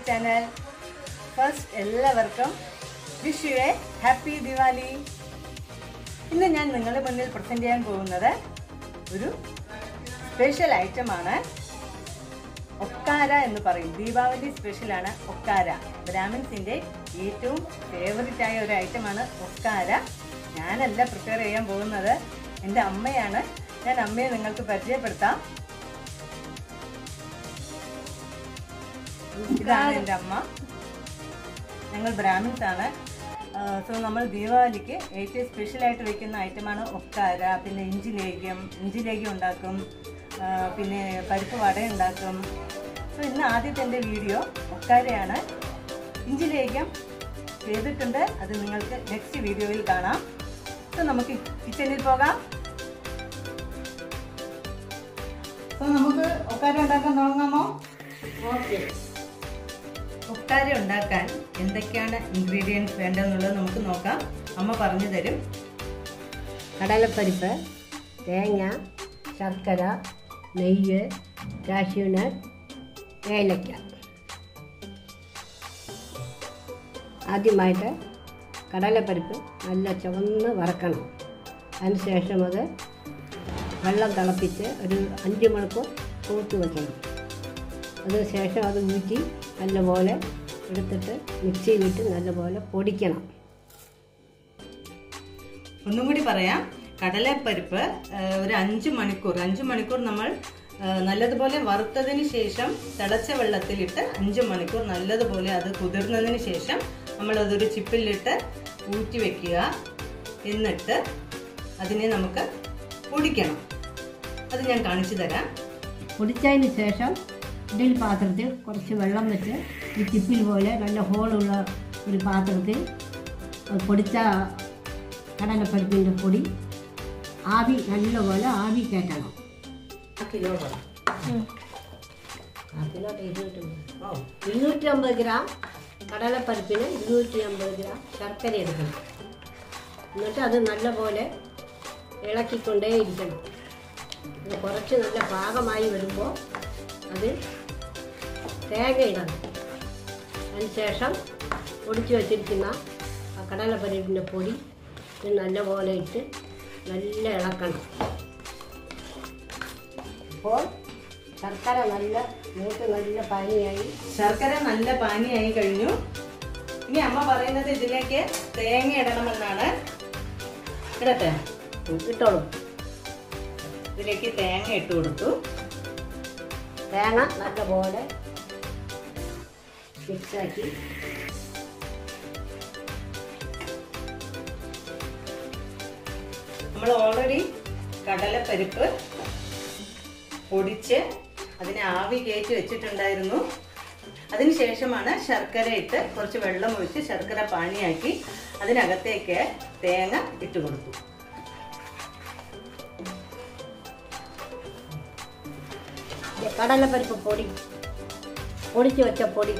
channel first എല്ലാവർക്കും wish you a happy Diwali ഇന്ന് ഞാൻ നിങ്ങളുടെ മുന്നിൽ പ്രസന്റ് ചെയ്യാൻ പോകുന്നത് ഒരു സ്പെഷ്യൽ ഐറ്റമാണ് ഒക്കാര എന്ന് പറയും ദീപാവലി സ്പെഷ്യലാണ് ഒക്കാര ബ്രാഹ്മിൻസിന്റെ ഏറ്റവും ഫേവററ്റ് ആയ ഒരു ഐറ്റമാണ് ഒക്കാര ഞാനല്ല പ്രിപ്പയർ ചെയ്യാൻ പോകുന്നത് എൻ്റെ അമ്മയാണ് ഞാൻ അമ്മയെ നിങ്ങൾക്ക് പരിചയപ്പെടുത്താം ഇതാണ് എൻ്റെ അമ്മ ഞങ്ങൾ ബ്രാഹ്മിൻസ് ആണ് സോ നമ്മൾ ദീപാവലിക്ക് ഏറ്റവും സ്പെഷ്യലായിട്ട് വെക്കുന്ന ഐറ്റമാണ് ഒക്കാര പിന്നെ ഇഞ്ചി ലേഗ്യം ഇഞ്ചി ലേഗ്യം ഉണ്ടാക്കും ആ, പിന്നെ പരിപ്പ് വട ഉണ്ടാക്കും സോ ഇന്ന് ആദ്യത്തെ എൻ്റെ വീഡിയോ ഒക്കാരയാണ് ഇഞ്ചി ലേഗ്യം ചെയ്തിട്ടുണ്ട് അത് നിങ്ങൾക്ക് നെക്സ്റ്റ് വീഡിയോയിൽ കാണാം സോ നമുക്ക് കിച്ചണിൽ പോകാം സോ നമുക്ക് ഒക്കാര ഉണ്ടാക്കാൻ തുടങ്ങാമോ ഓക്കെ ഒക്കാര ഉണ്ടാക്കാൻ എന്തൊക്കെയാണ് ഇൻഗ്രീഡിയൻസ് വേണ്ടതെന്നുള്ളത് നമുക്ക് നോക്കാം അമ്മ പറഞ്ഞു തരും കടലപ്പരിപ്പ് തേങ്ങ ശർക്കര നെയ്യ് കാഷ്യൂനട്ട് ഏലക്ക ആദ്യമായിട്ട് കടലപ്പരിപ്പ് നല്ല ചുവന്ന് വറക്കണം അതിനുശേഷം അത് വെള്ളം തിളപ്പിച്ച് ഒരു അഞ്ച് മണിക്കൂർ കൂട്ടി വയ്ക്കണം അതിനുശേഷം അത് ഊറ്റി നല്ലപോലെ എടുത്തിട്ട് മിക്സിയിലിട്ട് നല്ലപോലെ പൊടിക്കണം ഒന്നും കൂടി പറയാം കടലപ്പരിപ്പ് ആ, ഒരു അഞ്ച് മണിക്കൂർ അഞ്ച് മണിക്കൂർ നമ്മൾ ആ, നല്ലതുപോലെ വറുത്തതിന് ശേഷം തിളച്ച വെള്ളത്തിലിട്ട് അഞ്ച് മണിക്കൂർ നല്ലതുപോലെ അത് കുതിർന്നതിന് ശേഷം നമ്മൾ അതൊരു ചിപ്പിലിട്ട് ഊറ്റി വെക്കുക എന്നിട്ട് അതിനെ നമുക്ക് പൊടിക്കണം അത് ഞാൻ കാണിച്ചു തരാം പൊടിച്ചതിന് ശേഷം ഇഡലി പാത്രത്തിൽ കുറച്ച് വെള്ളം വെച്ച് ഈ ടിപ്പിൽ പോലെ നല്ല ഹോളുള്ള ഒരു പാത്രത്തിൽ പൊടിച്ച കടലപ്പരിപ്പിൻ്റെ പൊടി ആവി നല്ലപോലെ ആവി കയറ്റണം കിലോ ഇരുന്നൂറ്റി അമ്പത് ഗ്രാം കടലപ്പരിപ്പിന് ഇരുന്നൂറ്റി അമ്പത് ഗ്രാം ശർക്കര എടുക്കണം എന്നിട്ട് അത് നല്ലപോലെ ഇളക്കിക്കൊണ്ടേ ഇരിക്കണം ഇത് കുറച്ച് നല്ല പാകമായി വരുമ്പോൾ അത് തേങ്ങ ഇടണം അതിനുശേഷം പൊടിച്ച് വച്ചിരിക്കുന്ന ആ കടലപ്പരിപ്പിൻ്റെ പൊടി ഇത് നല്ലപോലെ ഇട്ട് നല്ല ഇളക്കണം അപ്പോൾ ശർക്കര നല്ല മൂത്ത് നല്ല പനിയായി ശർക്കര നല്ല പാനിയായി കഴിഞ്ഞു ഇനി അമ്മ പറയുന്നത് ഇതിലേക്ക് തേങ്ങ ഇടണമെന്നാണ് ഇടട്ടെ ഇട്ടോളൂ ഇതിലേക്ക് തേങ്ങ ഇട്ട് കൊടുത്തു തേങ്ങ നല്ലപോലെ മിക്സാക്കി നമ്മൾ ഓൾറെഡി കടലപ്പരിപ്പ് പൊടിച്ച് അതിനെ ആവി കയറ്റി വെച്ചിട്ടുണ്ടായിരുന്നു അതിനുശേഷമാണ് ശർക്കര ഇട്ട് കുറച്ച് വെള്ളം ഒഴിച്ച് ശർക്കര പാനിയാക്കി അതിനകത്തേക്ക് തേങ്ങ ഇട്ട് കൊടുത്തു ഇത് കടലപ്പരിപ്പ് പൊടി പൊടിച്ച് വെച്ച പൊടി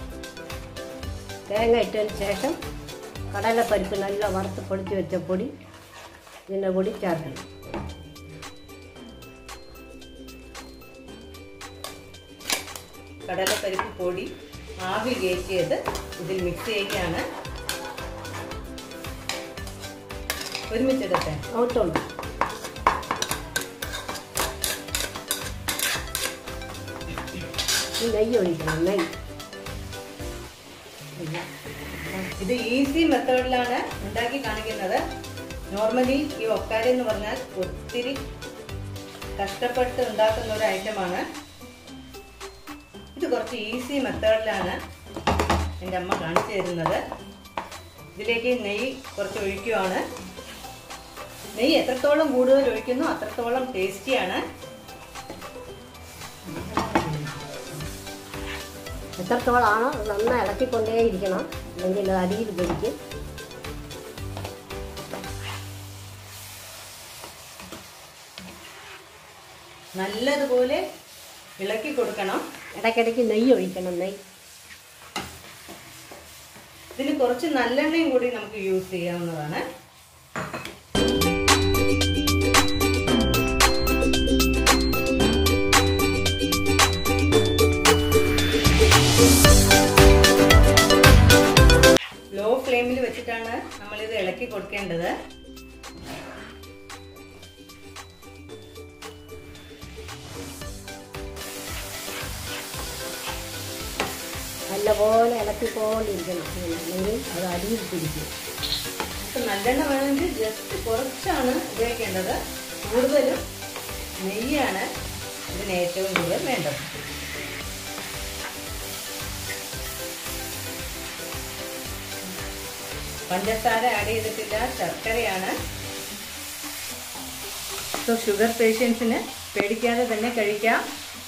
തേങ്ങ ഇട്ടതിന് ശേഷം കടലപ്പരിപ്പ് നല്ല വറുത്ത് പൊടിച്ച് വെച്ച പൊടി ഇതിൻ്റെ കൂടി ചേർക്കണം കടലപ്പരിപ്പ് പൊടി ആവി കയറ്റിയത് ഇതിൽ മിക്സ് ചെയ്യുകയാണ് ഒരുമിച്ചിടട്ടെ ഔട്ടുള്ളൂ ഈ നെയ്യ് ഒഴിക്കണം നെയ്യ് ഇത് ഈസി മെത്തേഡിലാണ് ഉണ്ടാക്കി കാണിക്കുന്നത് നോർമലി ഈ ഒക്കാരി എന്ന് പറഞ്ഞാൽ ഒത്തിരി കഷ്ടപ്പെട്ട് ഉണ്ടാക്കുന്ന ഒരു ഐറ്റമാണ് ഇത് കുറച്ച് ഈസി മെത്തേഡിലാണ് എൻ്റെ അമ്മ കാണിച്ചു തരുന്നത് ഇതിലേക്ക് നെയ്യ് കുറച്ച് ഒഴിക്കുവാണ് നെയ്യ് എത്രത്തോളം കൂടുതൽ ഒഴിക്കുന്നു അത്രത്തോളം ടേസ്റ്റിയാണ് എത്രത്തോളമാണോ അത് നന്നായി ഇളക്കിക്കൊണ്ടേ ഇരിക്കണം അല്ലെങ്കിൽ അത് അടിയിൽ പിടിക്കും നല്ലതുപോലെ ഇളക്കി കൊടുക്കണം ഇടയ്ക്കിടയ്ക്ക് നെയ്യ് ഒഴിക്കണം നെയ്യ് ഇതിൽ കുറച്ച് നല്ലെണ്ണയും കൂടി നമുക്ക് യൂസ് ചെയ്യാവുന്നതാണ് വെച്ചിട്ടാണ് നമ്മളിത് ഇളക്കി കൊടുക്കേണ്ടത് നല്ലപോലെ ഇളക്കിക്കൊണ്ടിരിക്കണം അല്ലെങ്കിൽ അത് അടിയിൽ പിടിക്കും ഇപ്പൊ നല്ലെണ്ണ വേണമെങ്കിൽ ജസ്റ്റ് കുറച്ചാണ് ഉപയോഗിക്കേണ്ടത് കൂടുതലും നെയ്യാണ് ഇതിന് ഏറ്റവും കൂടുതൽ വേണ്ടത് പഞ്ചസാര ആഡ് ചെയ്തിട്ടില്ല ശർക്കരയാണ് സോ ഷുഗർ പേഷ്യൻസിന് പേടിക്കാതെ തന്നെ കഴിക്കാം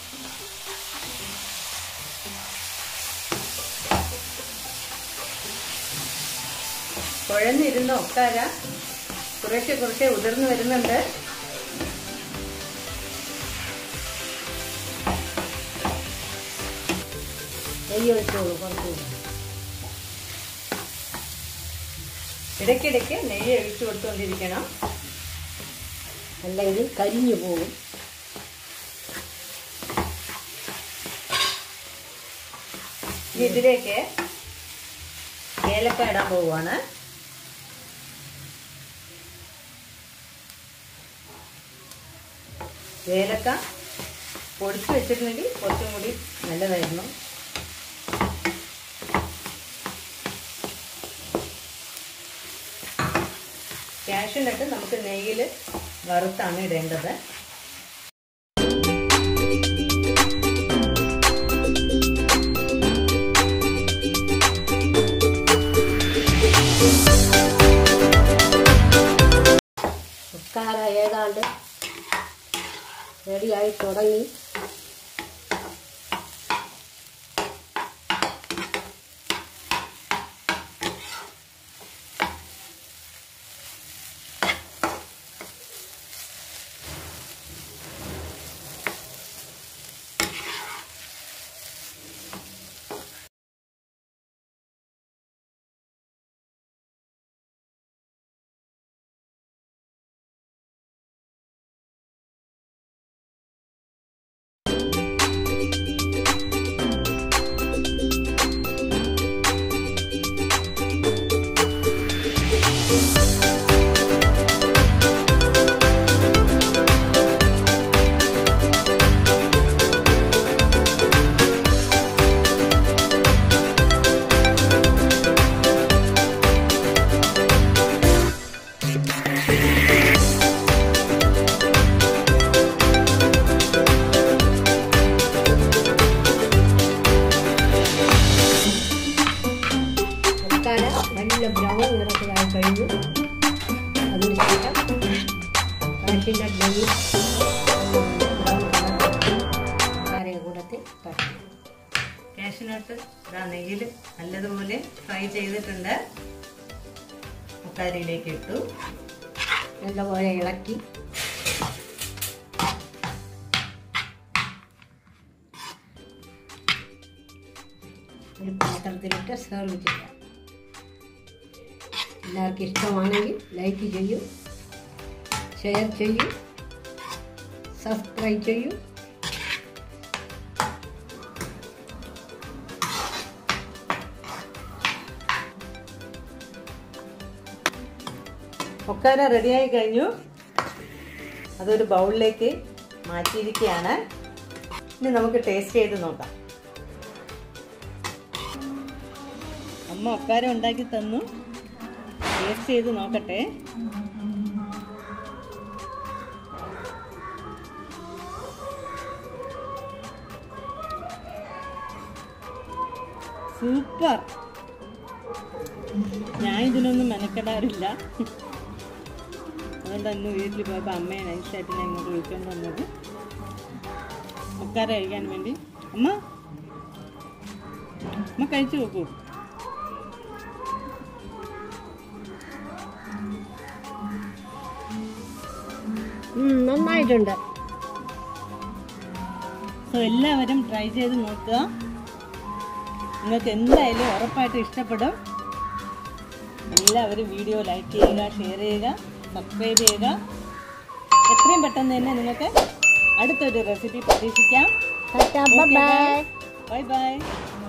കുഴഞ്ഞിരുന്ന ഒക്കാര കുറേശ്ശെ കുറേശ്ശെ ഉതിർന്നു വരുന്നുണ്ട് നെയ്യ് ഒഴിച്ചോളൂ കുറച്ചുകൂടി ഇടയ്ക്കിടയ്ക്ക് നെയ്യ് ഒഴിച്ചു കൊടുത്തുകൊണ്ടിരിക്കണം അല്ലെങ്കിൽ കരിഞ്ഞു പോകും ഇനി ഇതിലേക്ക് ഏലക്ക ഇടാൻ പോവുകയാണ് ഏലക്ക പൊടിച്ചു വെച്ചിട്ടുണ്ടെങ്കിൽ കുറച്ചും കൂടി നല്ലതായിരുന്നു കാഷ്യൂനട്ട് നമുക്ക് നെയ്യിൽ വറുത്താണ് ഇടേണ്ടത് ഉസ്കാര ഏതാണ്ട് റെഡിയായി തുടങ്ങി ഉസ്കാര നല്ല ബ്രൗൺ നിറത്തിലായി കഴിഞ്ഞു അതിനുശേഷം കാഷ്യൂനട്ട് നെയ്യ് ബ്രൗൺ കളർ ഉസ്കാരയെ കൂടത്തിൽ തട്ടി കാഷ്യൂനട്ട് ഇതാ നെയ്യിൽ നല്ലതുപോലെ ഫ്രൈ ചെയ്തിട്ടുണ്ട് മുക്കാരിയിലേക്ക് ഇട്ടു നല്ലപോലെ ഇളക്കി ഒരു പാത്രത്തിലിട്ട് സെർവ് ചെയ്യാം എല്ലാവർക്കും ഇഷ്ടമാണെങ്കിൽ ലൈക്ക് ചെയ്യൂ ഷെയർ ചെയ്യൂ സബ്സ്ക്രൈബ് ചെയ്യൂ ഒക്കാര റെഡിയായി കഴിഞ്ഞു അതൊരു ബൗളിലേക്ക് മാറ്റിയിരിക്കുകയാണ് ഇനി നമുക്ക് ടേസ്റ്റ് ചെയ്ത് നോക്കാം അമ്മ ഒക്കാര ഉണ്ടാക്കി തന്നു ടേസ്റ്റ് ചെയ്ത് നോക്കട്ടെ സൂപ്പർ ഞാൻ ഇതിനൊന്നും മെനക്കെടാറില്ല അതുകൊണ്ട് ഇന്ന് വീട്ടിൽ പോയപ്പോൾ അമ്മയെ നൈസായിട്ട് ഞാൻ ഇങ്ങോട്ട് വിളിച്ചുകൊണ്ട് വന്നത് ഒക്കാര കഴിക്കാൻ വേണ്ടി അമ്മ അമ്മ കഴിച്ചു നോക്കൂ ഉം, നന്നായിട്ടുണ്ട് സോ എല്ലാവരും ട്രൈ ചെയ്ത് നോക്കുക നിങ്ങൾക്ക് എന്തായാലും ഉറപ്പായിട്ട് ഇഷ്ടപ്പെടും എല്ലാവരും വീഡിയോ ലൈക്ക് ചെയ്യുക ഷെയർ ചെയ്യുക സബ്സ്ക്രൈബ് ചെയ്യുക എത്രയും പെട്ടെന്ന് തന്നെ നിങ്ങൾക്ക് അടുത്തൊരു റെസിപ്പി പ്രതീക്ഷിക്കാം ബൈ ബൈ ബൈ